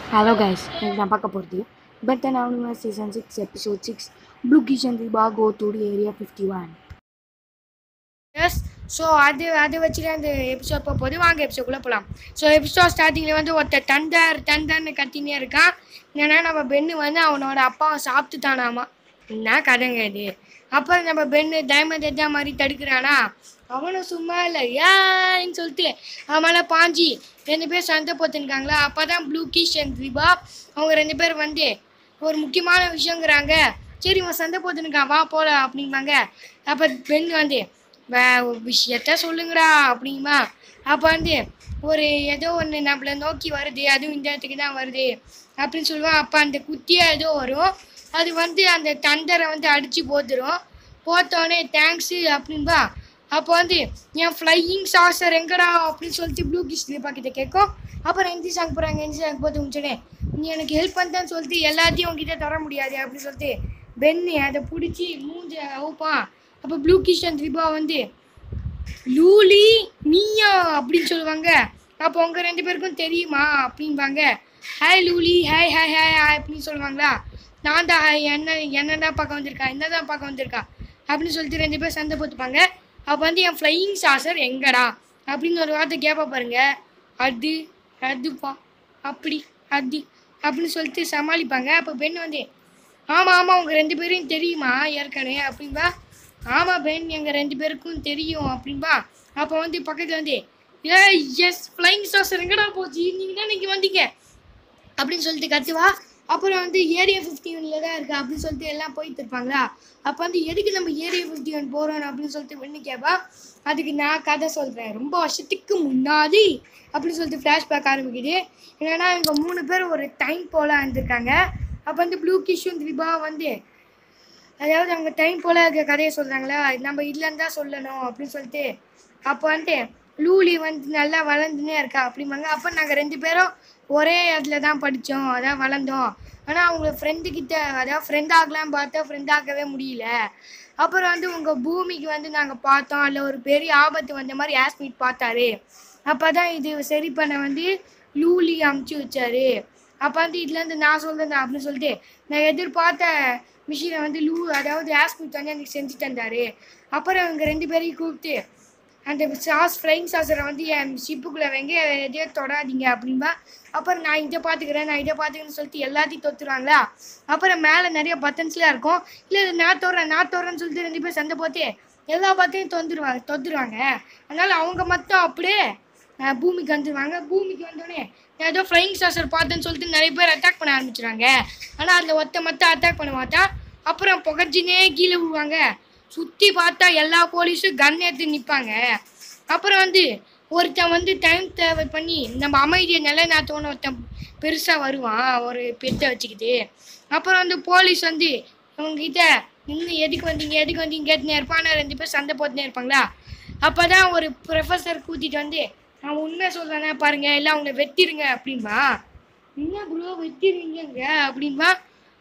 hello guys எனக்கு நான் பார்க்க போகிறது பட் தென் அவனுங்க season six episode six blue Kishan ரிபா go to area fifty one yes so அது அதை வச்சுட்டு அந்த எபிசோட் போக போது வாங்க எபிசோட்குள்ளே போகலாம் ஸோ எபிசோட் ஸ்டார்டிங்கில் வந்து ஒருத்தர் தண்டர் தண்டர்னு கத்தினே இருக்கான் ஏன்னா நம்ம பெண்ணு வந்து அவனோட அப்பாவை சாப்பிட்டுட்டானாமா என்ன கதைங்க இது அப்புறம் நம்ம பெண்ணு டைமண்ட் எதா மாதிரி தடுக்கிறானா அவனும் சும்மா இல்லை ஏன்னு சொல்லிட்டு அவன் மேலே பாஞ்சி ரெண்டு பேர் சண்டை போத்துருக்காங்களா அப்போ தான் ப்ளூ கிஷ் அண்ட் ரிபா அவங்க ரெண்டு பேர் வந்து ஒரு முக்கியமான விஷயங்கிறாங்க சரி இவன் சண்டை போத்துனுக்கான் வா போகலாம் அப்படிம்பாங்க அப்போ பெண் வந்து வே ஒரு விஷயத்த சொல்லுங்கடா அப்படிங்குமா அப்போ வந்து ஒரு ஏதோ ஒன்று நம்மளை நோக்கி வருது அதுவும் இந்த இடத்துக்கு தான் வருது அப்படின்னு சொல்லுவான் அப்போ அந்த குட்டியாக ஏதோ வரும் அது வந்து அந்த தண்டரை வந்து அடித்து போத்துரும் போத்தோடனே தேங்க்ஸு அப்படின்பா அப்போ வந்து என் ஃப்ளையிங் சாசர் எங்கடா அப்படின்னு சொல்லிட்டு ப்ளூ கிஷ் லிப்பா கிட்ட கேட்கும் அப்புறம் எந்தி சாங் போகிறாங்க எந்தி சாங் போட்டு முடிச்சோடனே நீ எனக்கு ஹெல்ப் பண்ணேன்னு சொல்லிட்டு எல்லாத்தையும் உங்ககிட்ட தர முடியாது அப்படின்னு சொல்லிட்டு பென்னு அதை பிடிச்சி மூஞ்ச அவுப்பான் அப்போ ப்ளூ கிஷ் அண்ட் ரிபா வந்து லூலி நீயா அப்படின்னு சொல்லுவாங்க அப்போ உங்க ரெண்டு பேருக்கும் தெரியுமா அப்படிம்பாங்க ஹாய் லூலி ஹாய் ஹாய் ஹாய் ஹாய் அப்படின்னு சொல்லுவாங்களா நான் தான் ஹாய் என்ன என்ன தான் பார்க்க வந்திருக்கா என்ன தான் பார்க்க வந்திருக்கா அப்படின்னு சொல்லிட்டு ரெண்டு பேர் சண்டை போட்டுப்பாங்க அப்போ வந்து என் ஃப்ளையிங் சாசர் எங்கடா அப்படின்னு ஒரு வார்த்தை கேட்பா பாருங்க அது அதுப்பா அப்படி அது அப்படின்னு சொல்லிட்டு சமாளிப்பாங்க அப்போ பெண் வந்து ஆமாம் ஆமாம் உங்கள் ரெண்டு பேரையும் தெரியுமா ஏற்கனவே அப்படின்பா ஆமாம் பெண் எங்கள் ரெண்டு பேருக்கும் தெரியும் அப்படின்பா அப்போ வந்து பக்கத்தில் வந்து ஏ எஸ் ஃப்ளைங் சாசர் எங்கடா போச்சு நீங்கள் தான் இன்னைக்கு வந்தீங்க அப்படின்னு சொல்லிட்டு கத்துவா அப்புறம் வந்து ஏரியா ஃபிஃப்டி ஒன்ல தான் இருக்கு அப்படின்னு சொல்லிட்டு எல்லாம் போயிட்டு இருப்பாங்களா அப்போ வந்து எதுக்கு நம்ம ஏரியா ஃபிஃப்டி ஒன் போகிறோம் அப்படின்னு சொல்லிட்டு வெண்ணு கேட்பா அதுக்கு நான் கதை சொல்கிறேன் ரொம்ப வருஷத்துக்கு முன்னாடி அப்படின்னு சொல்லிட்டு ஃப்ளாஷ்பேக் ஆரம்பிக்குது என்னன்னா இவங்க மூணு பேர் ஒரு டைம் போல இருந்திருக்காங்க அப்போ வந்து ப்ளூ கிஷும் ரிபா வந்து அதாவது அவங்க டைம் போல இருக்க கதையை சொல்கிறாங்களா நம்ம இல்லைன்னு தான் சொல்லணும் அப்படின்னு சொல்லிட்டு அப்போ வந்துட்டு லூலி வந்து நல்லா வளர்ந்துனே இருக்கா அப்படிம்பாங்க அப்போ நாங்கள் ரெண்டு பேரும் ஒரே இடத்துல தான் படித்தோம் அதான் வளர்ந்தோம் ஆனால் அவங்க ஃப்ரெண்டு கிட்ட அதாவது ஃப்ரெண்ட் ஆகலாம் பார்த்தா ஃப்ரெண்ட் ஆகவே முடியல அப்புறம் வந்து உங்கள் பூமிக்கு வந்து நாங்கள் பார்த்தோம் அதில் ஒரு பெரிய ஆபத்து வந்த மாதிரி ஆஸ்மிட் பார்த்தாரு அப்போ தான் இது சரி பண்ண வந்து லூலி அமுச்சு வச்சாரு அப்போ வந்து இதுலேருந்து நான் சொல்கிறேன் அப்படின்னு சொல்லிட்டு நான் எதிர்பார்த்த மிஷினை வந்து லூ அதாவது ஆஸ்மிட் வந்து எனக்கு செஞ்சு தந்தாரு அப்புறம் இவங்க ரெண்டு பேரையும் கூப்பிட்டு அந்த சாஸ் ஃப்ளைங் சாஸரை வந்து என் ஷிப்புக்குள்ளே வைங்க எதையோ தொடாதீங்க அப்படின்பா அப்புறம் நான் இதை பார்த்துக்கிறேன் நான் இதை பார்த்துக்கிறேன்னு சொல்லிட்டு எல்லாத்தையும் தொத்துருவாங்களா அப்புறம் மேலே நிறைய பட்டன்ஸ்லாம் இருக்கும் இல்லை இது நான் தொடுறேன் நான் தொடுறேன்னு சொல்லிட்டு ரெண்டு பேர் சண்டை போட்டு எல்லா பத்தையும் தொந்துருவாங்க தொத்துருவாங்க அதனால் அவங்க மட்டும் அப்படியே அஹ், பூமிக்கு வந்துடுவாங்க பூமிக்கு வந்தோடனே நான் ஏதோ ஃப்ளைங் சாசர் பார்த்தேன்னு சொல்லிட்டு நிறைய பேர் அட்டாக் பண்ண ஆரம்பிச்சிடுவாங்க ஆனால் அதில் ஒத்த மட்டும் அட்டாக் பண்ண மாட்டா அப்புறம் புகச்சினே கீழே விழுவாங்க சுற்றி பார்த்தா எல்லா போலீஸும் கன் எடுத்து நிற்பாங்க அப்புறம் வந்து ஒருத்தன் வந்து டைம் தேவை பண்ணி நம்ம அமைதியை நிலைநாட்டோன்னு ஒருத்தன் பெருசாக வருவான் ஒரு பெட்டை வச்சுக்கிட்டு அப்புறம் வந்து போலீஸ் வந்து இவங்ககிட்ட நின்று எதுக்கு வந்தீங்க எதுக்கு வந்தீங்க கேட்டுனே இருப்பான் ஆனால் ரெண்டு பேர் சண்டை போட்டுனே இருப்பாங்களா அப்போ தான் ஒரு ப்ரொஃபஸர் கூட்டிகிட்டு வந்து நான் உண்மை சொல்கிறேனே பாருங்க எல்லாம் அவங்கள வெட்டிருங்க அப்படின்பா என்ன ப்ரோ வெட்டிருவீங்க அப்படின்பா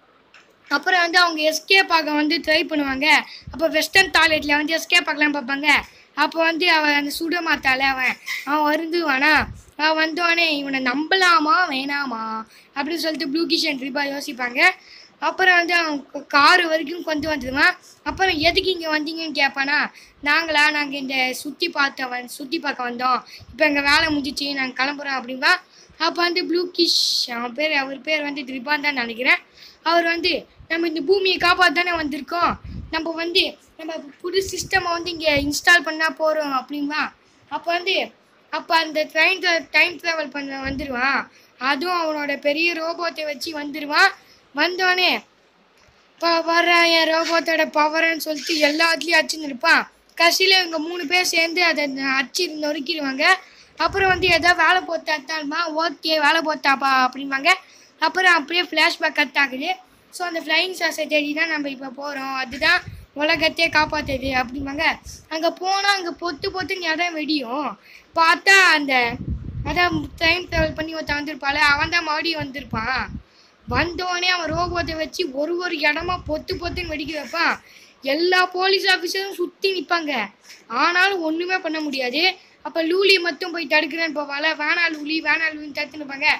அப்புறம் வந்து அவங்க எஸ்கேப் ஆக வந்து ட்ரை பண்ணுவாங்க அப்போ வெஸ்டர்ன் டாய்லெட்டில் வந்து எஸ்கேப் ஆகலாம் பார்ப்பாங்க அப்போ வந்து அவன் அந்த சுட மாத்தால அவன் அவன் வருந்துவானா அவன் வந்தோடனே இவனை நம்பலாமா வேணாமா அப்படின்னு சொல்லிட்டு ப்ளூ கிஷன் ரிபா யோசிப்பாங்க அப்புறம் வந்து அவன் காரு வரைக்கும் கொண்டு வந்துடுவான் அப்புறம் எதுக்கு இங்கே வந்தீங்கன்னு கேட்பானா நாங்களா நாங்கள் இந்த சுற்றி பார்த்த வந் சுற்றி பார்க்க வந்தோம் இப்போ எங்கள் வேலை முடிஞ்சிச்சு நாங்கள் கிளம்புறோம் அப்படின்பா அப்போ வந்து ப்ளூ கிஷ் அவன் பேர் அவர் பேர் வந்து ரிபான் தான் நினைக்கிறேன் அவர் வந்து நம்ம இந்த பூமியை காப்பாற்ற தானே வந்திருக்கோம் நம்ம வந்து நம்ம புது சிஸ்டமை வந்து இங்கே இன்ஸ்டால் பண்ணால் போகிறோம் அப்படின்பா அப்போ வந்து அப்போ அந்த ட்ரெயின் டைம் ட்ராவல் பண்ண வந்துடுவான் அதுவும் அவனோட பெரிய ரோபோத்தை வச்சு வந்துடுவான் வந்தோடனே இப்போ வர்ற என் ரோபோத்தோட பவர்னு சொல்லிட்டு எல்லாத்துலேயும் அடிச்சுன்னு இருப்பான் கடைசியில் இவங்க மூணு பேர் சேர்ந்து அதை அடிச்சு நொறுக்கிடுவாங்க அப்புறம் வந்து ஏதோ வேலை போத்தாத்தாலுமா ஓகே வேலை போத்தாப்பா அப்படிம்பாங்க அப்புறம் அப்படியே ஃப்ளாஷ்பேக் கட் ஆகுது ஸோ அந்த ஃப்ளைங் சாஸை தேடி தான் நம்ம இப்போ போகிறோம் அதுதான் உலகத்தையே காப்பாற்றுது அப்படிம்பாங்க அங்கே போனால் அங்கே பொத்து பொத்துன்னு இடம் வெடியும் பார்த்தா அந்த அதான் டைம் ட்ராவல் பண்ணி ஒருத்தன் வந்திருப்பாள் அவன் தான் மறுபடியும் வந்திருப்பான் வந்தோடனே அவன் ரோபோத்தை வச்சு ஒரு ஒரு இடமா பொத்து பொத்துன்னு வெடிக்க வைப்பான் எல்லா போலீஸ் ஆஃபீஸரும் சுற்றி நிற்பாங்க ஆனாலும் ஒன்றுமே பண்ண முடியாது அப்போ லூலி மட்டும் போய் தடுக்கிறேன்னு போவாள் வேணா லூலி வேணா லூலின்னு தடுத்து நிற்பாங்க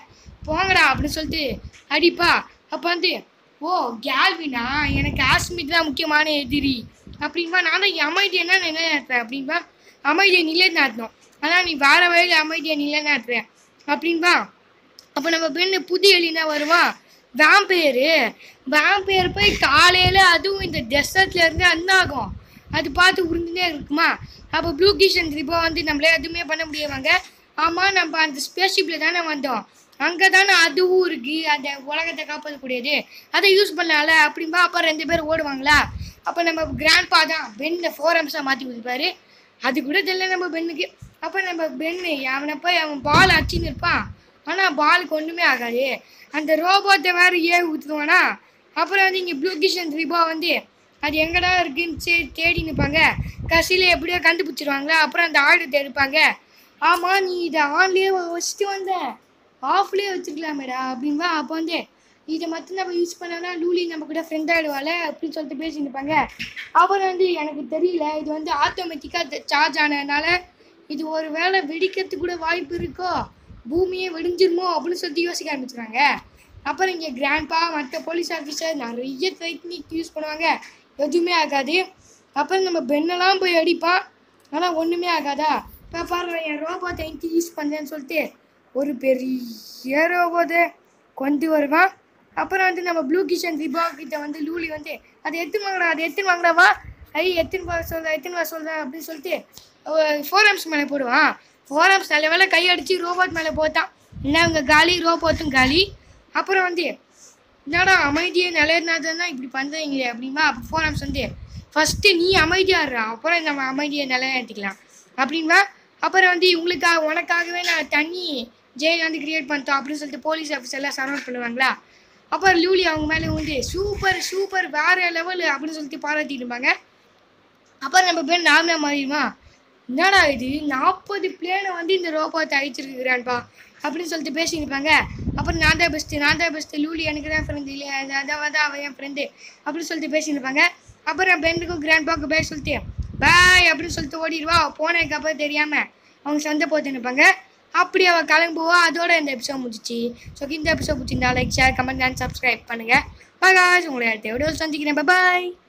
போங்கடா அப்படின்னு சொல்லிட்டு அடிப்பா அப்போ வந்து ஓ கேல்வினா எனக்கு ஆஸ்மித் தான் முக்கியமான எதிரி அப்படின்பா நான் தான் அமைதி என்ன நிலைநாட்டுறேன் அப்படின்பா அமைதியை நிலைநாட்டணும் ஆனால் நீ வேற வழியில் அமைதியை நிலைநாட்டுற அப்படின்பா அப்போ நம்ம பெண்ணு புது எலினா வருவான் வேம்பேரு வேம்பேர் போய் காலையில் அதுவும் இந்த டெசர்ட்ல இருந்து அண்ணாகும் அது பார்த்து உருந்துனே இருக்குமா அப்போ ப்ளூ கிஷன் இப்போ வந்து நம்மளே எதுவுமே பண்ண முடியாவாங்க ஆமாம் நம்ம அந்த ஸ்பேஸ்ஷிப்பில் தானே வந்தோம் அங்கே தானே அதுவும் இருக்கு அந்த உலகத்தை காப்பாற்றக்கூடியது அதை யூஸ் பண்ணலாம்ல அப்படின்பா அப்போ ரெண்டு பேர் ஓடுவாங்களா அப்போ நம்ம கிராண்ட்பா தான் பென்னை ஃபோர் எம்ஸாக மாற்றி கொடுப்பாரு அது கூட தெரியல நம்ம பெண்ணுக்கு அப்போ நம்ம பெண்ணு அவனை போய் அவன் பால் அடிச்சுன்னு இருப்பான் ஆனால் பாலுக்கு ஒன்றுமே ஆகாது அந்த ரோபோட்டை வேறு ஏ ஊற்றுவானா அப்புறம் வந்து இங்கே ப்ளூ கிஷன் ரிபா வந்து அது எங்கடா இருக்குன்னு சே தேடி நிற்பாங்க கடைசியில் எப்படியோ கண்டுபிடிச்சிருவாங்களா அப்புறம் அந்த ஆயுதத்தை எடுப்பாங்க ஆமாம் நீ இதை ஆன்லேயே வச்சுட்டு வந்த ஆஃப்லேயே வச்சுருக்கலாமேடா அப்படின்பா அப்போ வந்து இதை மட்டும் நம்ம யூஸ் பண்ணோம்னா லூலி நம்ம கூட ஃப்ரெண்ட் ஆகிடுவாள் அப்படின்னு சொல்லிட்டு பேசிட்டு இருப்பாங்க அப்புறம் வந்து எனக்கு தெரியல இது வந்து ஆட்டோமேட்டிக்காக சார்ஜ் ஆனதுனால இது ஒரு வேளை வெடிக்கிறதுக்கு கூட வாய்ப்பு இருக்கோ பூமியே வெடிஞ்சிருமோ அப்படின்னு சொல்லிட்டு யோசிக்க ஆரம்பிச்சுறாங்க அப்புறம் இங்கே கிராண்ட்பா மற்ற போலீஸ் ஆஃபீஸர் நிறைய டெக்னிக் யூஸ் பண்ணுவாங்க எதுவுமே ஆகாது அப்புறம் நம்ம பெண்ணெல்லாம் போய் அடிப்பான் ஆனால் ஒன்றுமே ஆகாதா இப்போ பாருங்க என் ரோபோட்டை எங்கே யூஸ் பண்ணுறேன்னு சொல்லிட்டு ஒரு பெரிய ரோபோட்டை கொண்டு வருவான் அப்புறம் வந்து நம்ம ப்ளூ கிஷன் ரிபா கிட்ட வந்து லூலி வந்து அதை எடுத்துன்னு வாங்கடா அதை எடுத்துன்னு வாங்கடா வா ஐ எத்தனை வர சொல்கிறேன் எத்தனை வர சொல்கிறேன் அப்படின்னு சொல்லிட்டு ஃபோர் ஆம்ஸ் மேலே போடுவான் ஃபோர் ஆம்ஸ் நல்ல வேலை கை அடித்து ரோபோட் மேலே போட்டான் இல்லை அவங்க காலி ரோபோட்டும் காலி அப்புறம் வந்து என்னடா அமைதியை நிலைநாதான் தான் இப்படி பண்ணுறீங்களே அப்படிமா அப்போ ஃபோர் ஆம்ஸ் வந்து ஃபஸ்ட்டு நீ அமைதியாடுறா அப்புறம் நம்ம அமைதியை நிலைநாட்டிக்கலாம் அப்படின்பா அப்புறம் வந்து உங்களுக்காக உனக்காகவே நான் தண்ணி ஜெயில் வந்து கிரியேட் பண்ணிட்டோம் அப்படின்னு சொல்லிட்டு போலீஸ் ஆஃபீஸ் எல்லாம் சரௌண்ட் பண்ணுவாங்களா அப்புறம் லூலி அவங்க மேலே வந்து சூப்பர் சூப்பர் வேற லெவல் அப்படின்னு சொல்லிட்டு பாராட்டிட்டு இருப்பாங்க அப்புறம் நம்ம பேர் நார்மலாக மாறிடுமா என்னடா இது நாற்பது பிளேனை வந்து இந்த ரோபோத்தை அழிச்சிருக்கிறான்ப்பா அப்படின்னு சொல்லிட்டு பேசிட்டு இருப்பாங்க அப்புறம் நான் தான் பெஸ்ட்டு நான் தான் பெஸ்ட்டு லூலி எனக்கு தான் ஃப்ரெண்டு இல்லை அதாவது தான் அவன் என் ஃப்ரெண்டு அப்படின்னு சொல்லிட்டு பேசிட்டு இருப்பாங்க அப்புறம் பெண்டுக்கும் கிராண்ட் பாக்கு பேக் சொல்லிட்டு பாய் அப்படின்னு சொல்லிட்டு ஓடிடுவா போனதுக்கு அப்புறம் தெரியாமல் அவங்க சண்டை போட்டு நிற்பாங்க அப்படி அவள் கிளம்புவா அதோட இந்த எபிசோட் முடிச்சிச்சு ஸோ இந்த எபிசோட் பிடிச்சிருந்தா like share comment and subscribe பண்ணுங்கள் பாய் உங்களை அடுத்த வீடியோ சந்திக்கிறேன் பாய்